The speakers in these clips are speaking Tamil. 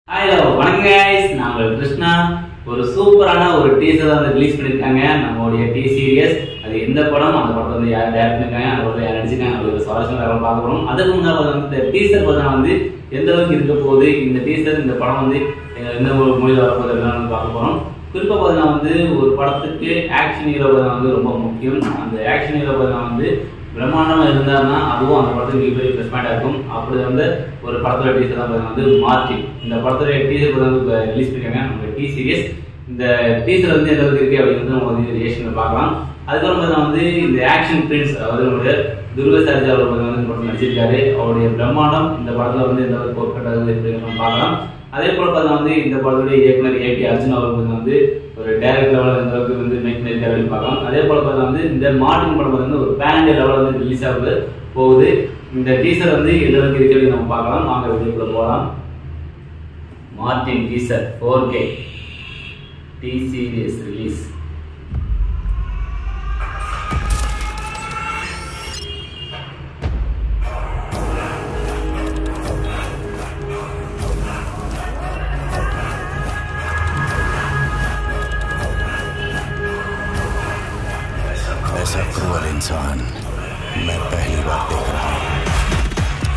ஹலோ வணக்கம் guys நான் உங்கள் கிருஷ்ணா ஒரு சூப்பரான ஒரு டீசர் வந்து ரிலீஸ் பண்ணியிருக்காங்க நம்மளுடைய டி சீரியஸ் அது எந்த படம் அந்த படத்தை வந்து யார் டேரக்ட் பண்ணிருக்காங்க அந்த படத்தை யார் நடிச்சிருக்காங்க அது ஒரு சுவாரஸ்யம் வேற பார்க்க போறோம் அதுக்கு முன்னாடி வந்து இந்த டீசர் பார்த்தா வந்து எந்த அளவுக்கு இருக்க போகுது இந்த டீசர் இந்த படம் வந்து அஹ், எந்த ஒரு மொழியில் வரப்போகுது அதெல்லாம் வந்து பார்க்க போறோம் குறிப்பாக பார்த்தீங்கன்னா வந்து ஒரு படத்துக்கு ஆக்ஷன் ஹீரோ வந்து ரொம்ப முக்கியம் அந்த ஆக்ஷன் ஹீரோ வந்து பிரம்மாண்டமா இருந்தாருன்னா அதுவும் அந்த படத்துக்கு மிகப்பெரிய ப்ளஸ் பாயிண்டா இருக்கும் அப்படி வந்து ஒரு படத்தோட டீசர் தான் பாத்தீங்கன்னா வந்து மார்டின் இந்த படத்தோட டீசர் வந்து இப்போ ரிலீஸ் பண்ணிருக்காங்க நம்ம டி சீரியஸ் இந்த டீசர் வந்து எந்த அளவுக்கு இருக்கு அப்படின்னு நம்ம வந்து ரியாக்ஷன்ல பார்க்கலாம் அதுக்கப்புறம் பார்த்தா வந்து இந்த ஆக்ஷன் பிரின்ஸ் அதாவது நம்மளுடைய துர்கா சார்ஜி அவர் வந்து இந்த படத்தில் நடிச்சிருக்காரு அவருடைய பிரம்மாண்டம் இந்த படத்துல வந்து எந்த அளவுக்கு பொருட்கட்டது அப்படின்னு நம்ம பார்க்கலாம் அதே போல பார்த்தா வந்து இந்த படத்துடைய இயக்குனர் ஏ பி அர்ஜுன் அவர்கள் வந்து ஒரு டைரக்ட் லெவலில் எந்த அளவுக்கு வந்து மேக் பண்ணியிருக்காரு அப்படின்னு பார்க்கலாம் அதே போல பார்த்தா வந்து இந்த மார்டின் படம் வந்து ஒரு பேண்ட் லெவலில் வந்து ரிலீஸ் ஆகுது போகுது இந்த டீசர் வந்து எந்த அளவுக்கு இருக்கு அப்படின்னு நம்ம பார்க்கலாம் வாங்க வீடியோக்குள்ள போகலாம் Martin teaser four K D serious release ऐसा क्रूअल इंसान मैं पहली बार देख रहा हूं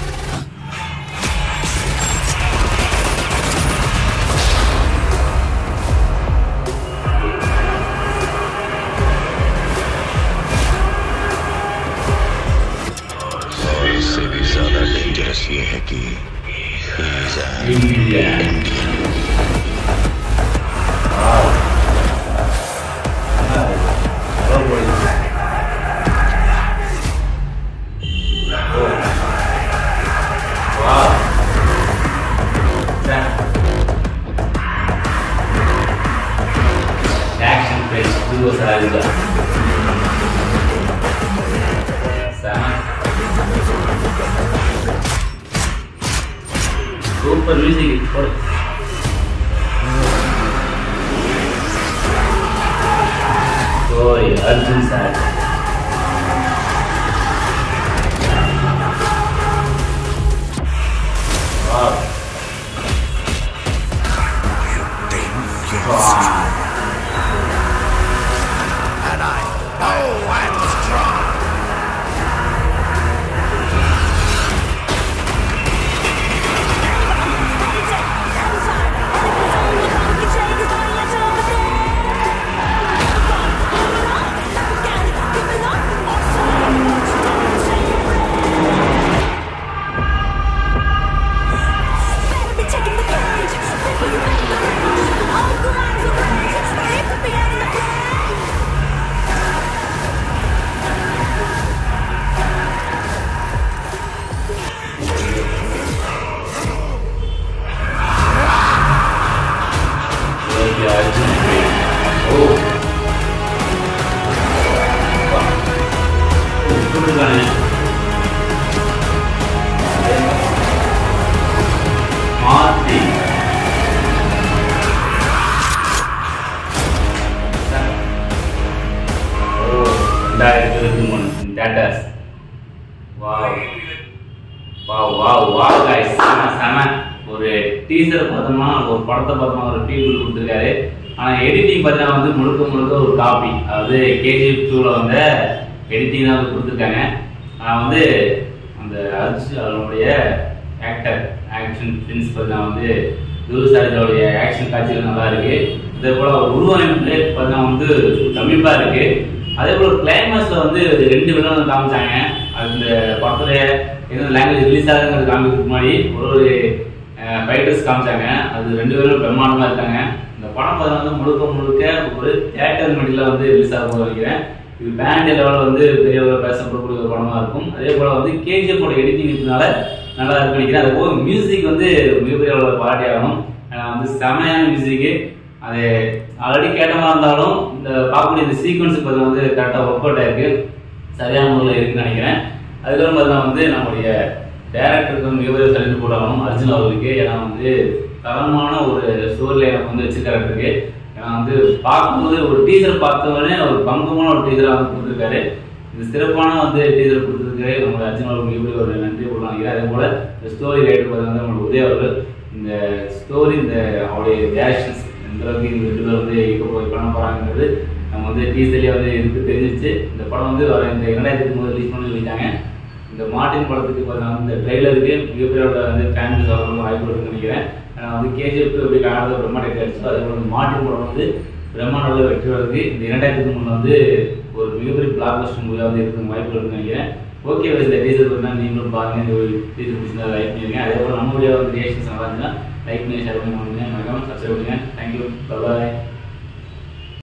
और इससे भी ज्यादा डेंजरस ये है कि he is an India action face புது சாரிதா சூப்பர் மியூசிக் போடு ஓய் Arjun sir Wow. think you're strong. And I know I'm strong. Okay Arjun ஓ கொடுத்துருக்கானே மாத்தி ஓ ரெண்டாயிரத்தி இருபத்தி மூணு datas wow wow wow wow guys செம செம ஒரு டீசர் பார்த்தோம்னா ஒரு படத்தை பார்த்தோம்னா ஒரு ஃபீல் கொடுத்துருக்காரு ஆனா எடிட்டிங் பார்த்தீங்கன்னா வந்து முழுக்க முழுக்க ஒரு காப்பி அதாவது கேஜிஎஃப் டூவில் வந்து எடிட்டிங் தான் வந்து கொடுத்துருக்காங்க ஆனா வந்து அந்த அர்ஜு அவனுடைய ஆக்டர் ஆக்ஷன் பிரின்ஸ் பார்த்தீங்கன்னா வந்து துரு சாரிஜோடைய ஆக்ஷன் காட்சிகள் நல்லா இருக்கு அதே போல ஒரு உருவமைப்பு பார்த்தீங்கன்னா வந்து கம்மிப்பா இருக்கு அதே போல கிளைமேக்ஸ்ல வந்து ரெண்டு விதம் காமிச்சாங்க அந்த படத்துல எந்த லாங்குவேஜ் ரிலீஸ் ஆகுதுங்கிறது காமிக்கிறதுக்கு முன்னாடி ஒரு ஒரு ஃபைட்டர்ஸ் காமிச்சாங்க அது ரெண்டு பேரும் பிரம்மாண்டமா இருக்காங்க இந்த படம் பார்த்தா வந்து முழுக்க முழுக்க ஒரு தேட்டர் மீடியில் வந்து ரிலீஸ் ஆக போக வைக்கிறேன் இது பேண்ட் லெவலில் வந்து பெரிய அளவில் பேசப்படக்கூடிய ஒரு படமா இருக்கும் அதே போல வந்து கேஜிஎஃபோட எடிட்டிங் இருக்கிறதுனால நல்லா இருக்கு நினைக்கிறேன் அது போக மியூசிக் வந்து மிகப்பெரிய அளவில் பாராட்டி ஆகணும் ஏன்னா வந்து செமையான மியூசிக்கு அது ஆல்ரெடி கேட்ட மாதிரி இருந்தாலும் இந்த பார்க்கக்கூடிய இந்த சீக்வன்ஸ் இப்போ வந்து கரெக்டாக ஒர்க் அவுட் ஆயிருக்கு சரியான முறையில் இருக்குன்னு நினைக்கிறேன் அதுக்கப்புறம் பார்த்தா வந்து நம்முடைய டேரக்டருக்கு வந்து மிகப்பெரிய சலிட்டு போடணும் அர்ஜுன் அவர்களுக்கு ஏன்னா வந்து தரமான ஒரு ஸ்டோரியில் எனக்கு வந்து வச்சிருக்காருக்கு ஏன்னா வந்து பார்க்கும்போது ஒரு டீசர் பார்த்தவொடனே ஒரு பங்கமான ஒரு டீசராக வந்து கொடுத்துருக்காரு இந்த சிறப்பான வந்து டீசர் கொடுத்ததுக்கு நம்ம அர்ஜுன் அவர்கள் மிகப்பெரிய ஒரு நன்றி கொடுக்கலாம் நினைக்கிறேன் அதே போல இந்த ஸ்டோரி ரைட்டர் வந்து நம்மளோட உதய அவர்கள் இந்த இந்த ஸ்டோரி இந்த அவருடைய டேரக்ஷன்ஸ் எந்த அளவுக்கு இந்த ரெண்டு பேர் வந்து இருக்க போய் பண்ண போகிறாங்கிறது நம்ம வந்து டீசர்லேயே வந்து இருக்கு தெரிஞ்சிச்சு இந்த படம் வந்து வர இந்த இரண்டாயிரத்தி மூணு ரிலீஸ் பண்ணி சொல்லிட்டாங்க இந்த மார்டின் படத்துக்கு பார்த்தீங்கன்னா இந்த ட்ரெய்லருக்கு மிகப்பெரிய அளவுல வந்து ஃபேன்ஸ் வரணும் வாய்ப்பு இருக்குன்னு நினைக்கிறேன் ஆனால் வந்து கேஜிஎஃப் எப்படி காணாத பிரம்மாண்டம் அடிச்சு அதே போல இந்த மார்டின் படம் வந்து பிரம்மாண்ட அளவில் வெற்றி வருது இந்த இரண்டாயிரத்தி மூணுல வந்து ஒரு மிகப்பெரிய பிளாக் பஸ்டர் மூவியாக வந்து இருக்கு வாய்ப்பு இருக்குன்னு நினைக்கிறேன் ஓகே இந்த டீசர் பார்த்தீங்கன்னா நீங்களும் பாருங்க இந்த டீசர் பிடிச்சிருந்தா லைக் பண்ணிருங்க அதே போல் நம்மளுடைய வந்து ரியாக்ஷன்ஸ் நல்லா இருந்துச்சுன்னா லைக் பண்ணி ஷேர் பண்ணி பண்ணுங்க மறக்காம சப்ஸ்கிரைப் பண்ணுங்க தேங்க்யூ பாய்